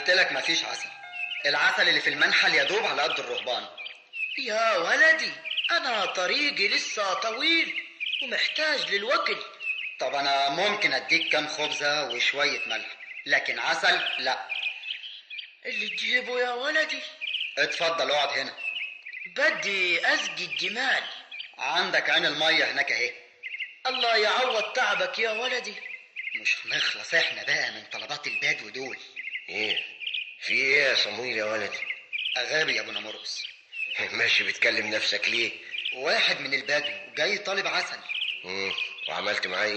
قلت لك مفيش عسل العسل اللي في المنحل يدوب على قد الرهبان يا ولدي أنا طريقي لسه طويل ومحتاج للوكل طب انا ممكن اديك كام خبزة وشوية ملح لكن عسل لا اللي تجيبه يا ولدي اتفضل اقعد هنا بدي أسقي الجمال عندك عين المية هناك اهي الله يعوض تعبك يا ولدي مش هنخلص احنا بقى من طلبات البدو دول ايه في ايه يا صمويل يا ولدي اغابي يا ابو نمرقص ماشي بتكلم نفسك ليه واحد من البدو جاي طالب عسل مم. وعملت معاه